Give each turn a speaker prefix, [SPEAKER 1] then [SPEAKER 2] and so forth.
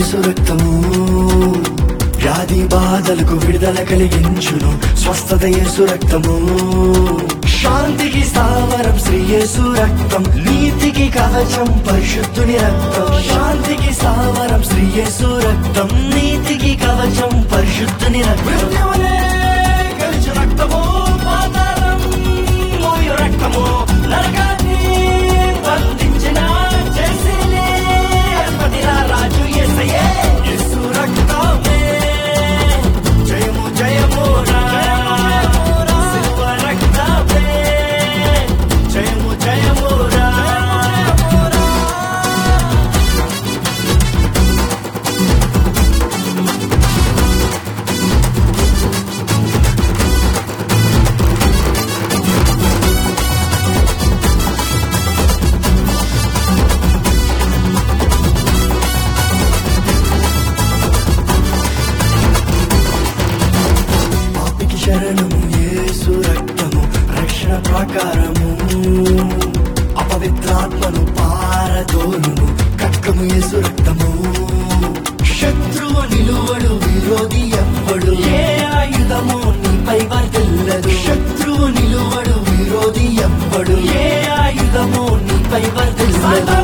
[SPEAKER 1] యేసు రక్తము వ్యాధి బాధలకు విడుదల కలిగించును స్వస్థత యేసు రక్తము శాంతికి స్థావరం శ్రీ యేసు రక్తం నీతికి కవచం పరిశుద్ధుని రక్తం శాంతికి స్థావరం శ్రీ యేసు రక్తం నీతికి కవచం పరిశుద్ధుని రక్తం గెలిచు రక్తము పాతాళం మోయు రక్తము నరకాన్ని బంధించిన జయశీలి అధిపతిరా రాజు యేసయ్యే యేసు రక్తమే జయము జయము రా శిలువ రక్తమే జయము జయము రా పాపికి శరణము యేసు రక్తము రక్షణ ప్రాకారము అపవిత్రాత్మను పారదోలును కక్కము యేసు రక్తము శత్రువు నిలువడు విరోధి ఎవ్వడు ఏ ఆయుధము నీపై వర్దిల్లదు శత్రువు నిలువడు విరోధి ఎవ్వడు ఏ ఆయుధము నీపై వర్దిల్లదు